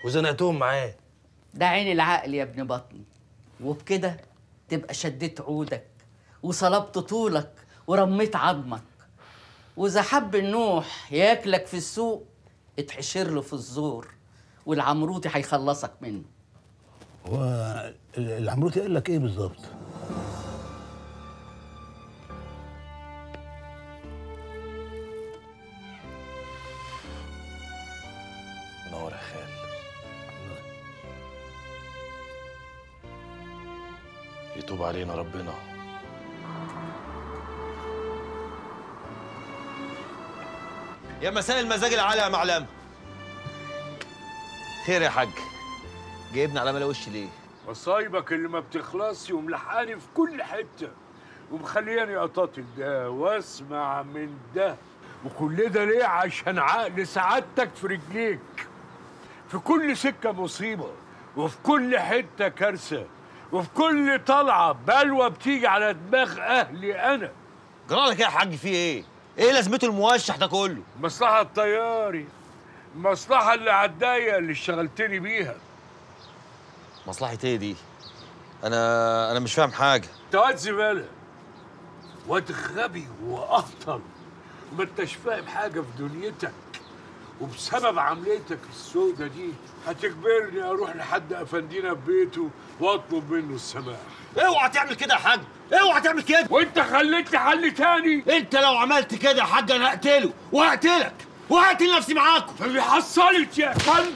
وزنقتهم معاه ده عين العقل يا ابن بطني وبكده تبقى شديت عودك وصلبت طولك ورميت عظمك واذا حب النوح ياكلك في السوق اتحشر له في الزور والعمروتي هيخلصك منه هو العمروتي قال لك ايه بالظبط؟ نور يا خال يتوب علينا ربنا يا مساء المزاج العالي يا معلم خير يا حاج جايبني على ملا وشي ليه مصايبك اللي ما بتخلصش وملحقاني في كل حته ومخلياني اطاطل ده واسمع من ده وكل ده ليه عشان عقل سعادتك في رجليك في كل سكه مصيبه وفي كل حته كارثه وفي كل طلعه بلوه بتيجي على دماغ اهلي انا جرالك ايه يا حاج في ايه ايه لازمته الموشح ده كله مصلحه الطياري المصلحه اللي عالضيقه اللي اشتغلتني بيها مصلحة ايه دي انا انا مش فاهم حاجه انت واد زباله واد غبي واهطل وما انتش فاهم حاجه في دنيتك وبسبب عمليتك السودة دي هتجبرني اروح لحد افندينا في بيته واطلب منه السماح اوعى تعمل كده يا حاج اوعى تعمل كده وانت خليتني حل تاني انت لو عملت كده يا حاج انا هقتله وهقتلك وهقتل نفسي معاكم فدي حصلت يا فندم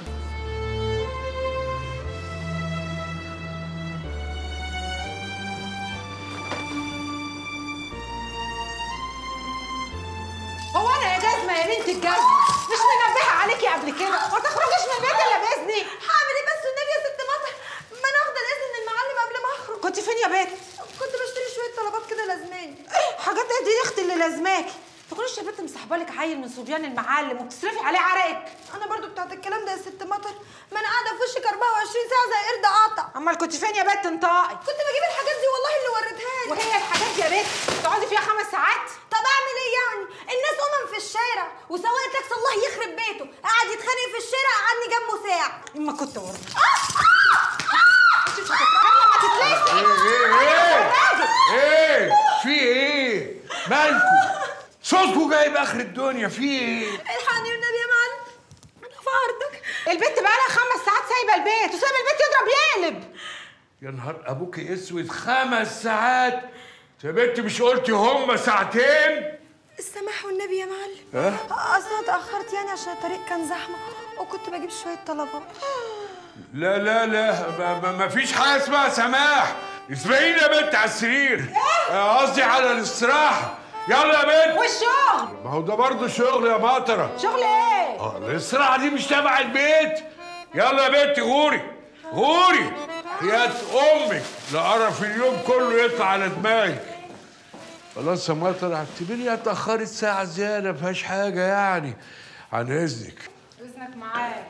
هو انا يا جزمه يا بنت الجزمه مش منبهه عليكي قبل كده ما تخرجيش من البيت الا باذني هعمل ايه بس والنبي يا ست مطر ما انا واخده الاذن من المعلم قبل ما اخرج كنت فين يا بنت كنت بشتري شويه طلبات كده لازماني حاجات ايه دي يا اختي اللي لازماكي تكونيش يا بنت مسحبه لك عيل من صبيان المعلم وبتصرفي عليه عرقك انا برضو بتاعت الكلام ده يا ست مطر ما انا قاعده في وشك 24 ساعه زي قرد قاطع امال كنت فين يا بنت انطقي كنت بجيب الحاجات دي والله اللي وريتها لي وهي الحاجات دي يا بنت تقعدي فيها خمس ساعات طب اعمل ايه يعني الناس امم في الشارع وسواق تاكسي الله يخرب بيته قاعد يتخانق في الشارع قعدني جنبه ساعه اما كنت ورا ايه في ايه مالكوا صوتكوا جايب اخر الدنيا في ايه الحقني والنبي يا معلم انا في عرضك البنت بقالها خمس ساعات سايبه البيت وسايبه البيت يضرب يقلب يا نهار ابوك اسود خمس ساعات يا بنت مش قلتي هما ساعتين السماح والنبي يا معلم ها اصل انا اتاخرت يعني عشان الطريق كان زحمه وكنت بجيب شويه طلبات لا لا لا ما, ما, ما فيش حاجه اسمها سماح اسمعيني يا بنت على السرير آه، قصدي على الاستراحه يلا يا بنت والشغل ما هو ده برضه شغل يا مطره شغل ايه اه الاستراحه دي مش تبع البيت يلا يا بنت غوري غوري يا امك لقرف اليوم كله يطلع على دماغك خلاص يا مطر اعتبريها اتاخرت ساعه زياده ما فيهاش حاجه يعني عن اذنك اذنك معايا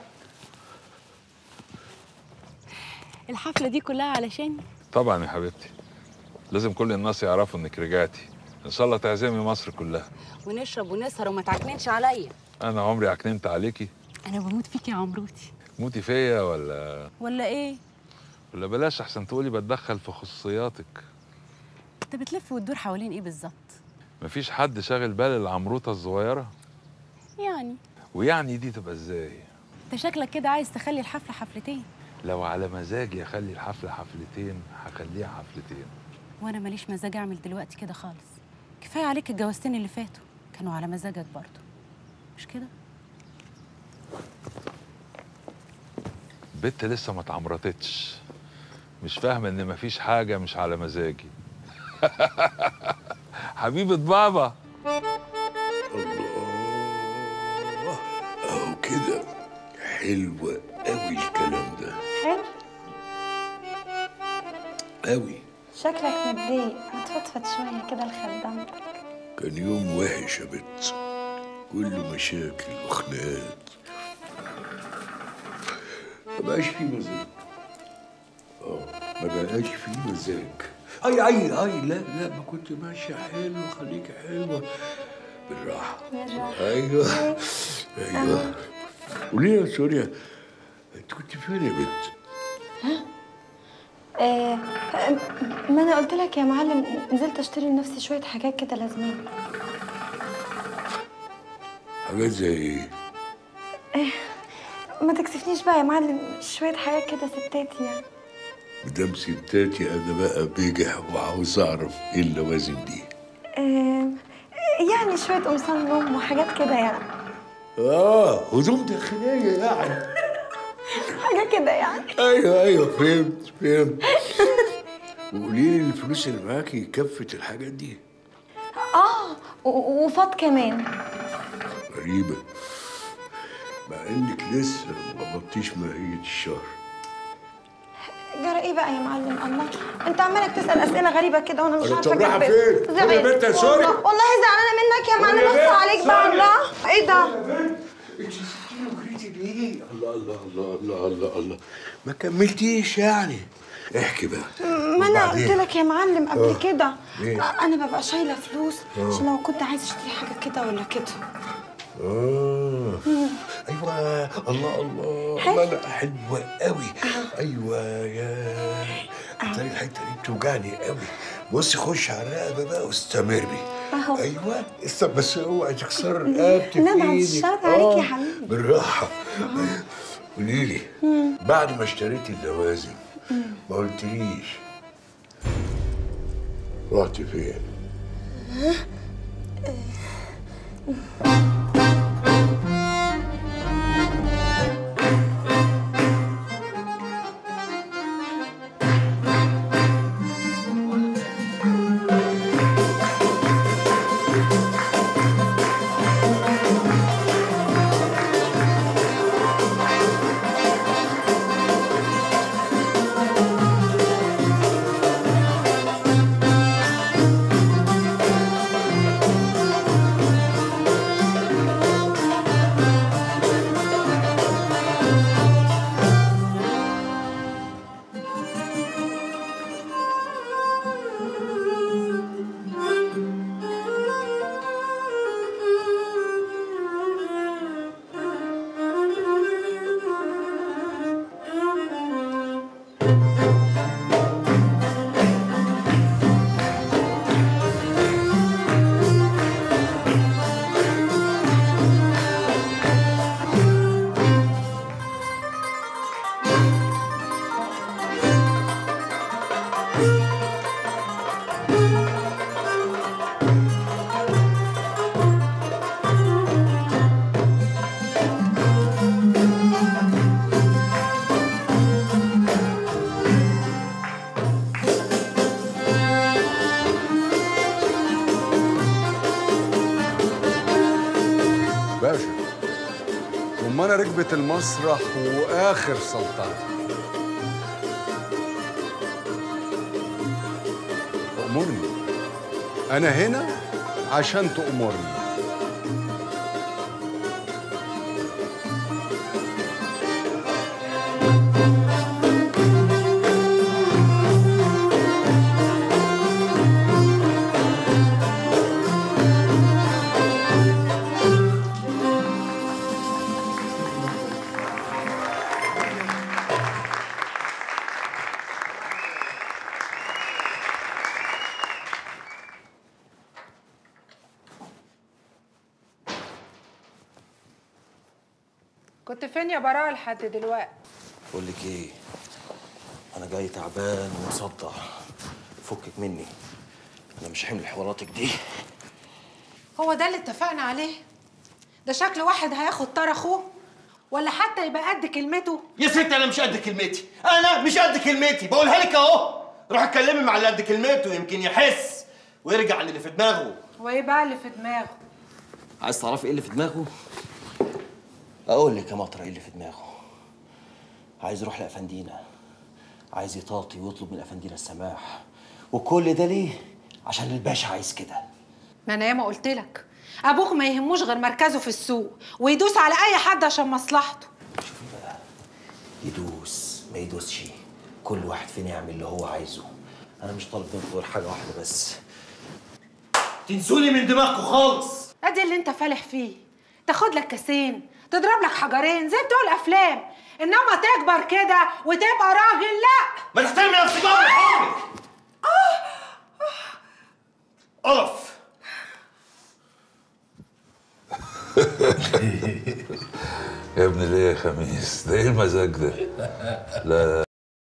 الحفلة دي كلها علشان طبعا يا حبيبتي لازم كل الناس يعرفوا انك رجعتي ان شاء الله تعزمي مصر كلها ونشرب ونسهر وما تعكننش عليا انا عمري عكننت عليكي انا بموت فيك يا عمروتي موتي فيا ولا ولا ايه ولا بلاش احسن تقولي بتدخل في خصوصياتك انت بتلف وتدور حوالين ايه بالظبط مفيش حد شاغل بال العمروطه الصغيره يعني ويعني دي تبقى ازاي انت شكلك كده عايز تخلي الحفلة حفلتين لو على مزاجي اخلي الحفله حفلتين هخليها حفلتين وانا ماليش مزاج اعمل دلوقتي كده خالص كفايه عليك الجوازتين اللي فاتوا كانوا على مزاجك برضو مش كده بنت لسه ما اتعمرتتش مش فاهمه ان مفيش حاجه مش على مزاجي حبيبه بابا الله اهو كده حلوة قوي الكلام ده حلو قوي شكلك متضايق ما تفضفض شويه كده لخدامتك كان يوم وحش يا بت كله مشاكل وخناقات ما بقاش فيه مزاج اه ما بقاش فيه مزاج اي اي اي لا لا ما كنت ماشية حلو خليكي حلوة بالراحة ايوه ايوه وليه يا سوريا انت كنت فين يا بنت؟ آه ما انا قلت لك يا معلم نزلت اشتري لنفسي شويه حاجات كده لازمين حاجات زي ايه؟ ما تكسفنيش بقى يا معلم شويه حاجات كده ستات يعني مدام ستاتي انا بقى بجح وعاوز اعرف ايه اللوازم دي آه يعني شويه قمصان نوم وحاجات كده يعني اه هدوم داخليه يعني حاجه كده يعني ايوه ايوه فهمت فهمت وقولي لي الفلوس اللي معاكي كفت الحاجات دي اه و- وفاض كمان غريبة مع انك لسه ما قبضتيش ماهية الشهر جرى ايه بقى يا معلم الله انت عمالك تسال اسئله غريبه كده وانا مش أنا عارفه طب رايحة أجاوب. فين؟ زعلت. قولي يا بنت يا سوري. والله- والله زعلانه منك يا معلم قولي يا بص بنت، عليك بقى سوري. الله ايه ده انت سبتيني وجريتي ليه؟ الله الله الله الله الله الله ما كملتيش يعني احكي بقى ما انا وبعدين؟ قلت لك يا معلم قبل آه. كده إيه؟ آه، انا ببقى شايله فلوس آه. عشان لو كنت عايز اشتري حاجه كده ولا كده اه ايوه الله الله حلو. الله لا حلوه قوي ايوه يا تلاقي الحته دي بتوجعني قوي بصي خش على الرقبه بقى واستمري أهو. ايوه است- بس اوعي تكسري رقبتي لا، في بعد ايدك الشر عليك يا آه، حبيبي. بالراحه قولي لي بعد ما اشتريتي اللوازم ما قلتليش رحتي فين؟ باشا رمانة ركبت المسرح واخر سلطنة أمرني أنا هنا عشان تأمرني كنت فين يا براءة لحد دلوقتي بقول لك ايه انا جاي تعبان ومصدع فكك مني انا مش حمل حواراتك دي هو ده اللي اتفقنا عليه ده شكل واحد هياخد طار اخوه ولا حتى يبقى قد كلمته يا ست انا مش قد كلمتي انا مش قد كلمتي بقولها لك اهو روح اتكلمي مع اللي قد كلمته يمكن يحس ويرجع عن اللي في دماغه وايه بقى اللي في دماغه عايز تعرفي ايه اللي في دماغه اقول لك يا مطر ايه اللي في دماغه عايز يروح لافندينا عايز يطاطي ويطلب من افندينا السماح وكل ده ليه عشان الباشا عايز كده ما انا ياما قلت لك ابوك ما يهموش غير مركزه في السوق ويدوس على اي حد عشان مصلحته يدوس ما يدوسش كل واحد فينا يعمل اللي هو عايزه انا مش طالب منكم غير حاجه واحده بس تنسوني من دماغكم خالص ادي اللي انت فالح فيه تاخد لك كاسين تضرب لك حجرين زي بتوع الافلام انما تكبر كده وتبقى راجل لا ما تحترمي نفسك بقى من حولك قرف يا ابني ليه يا خميس ده ايه المزاج ده لا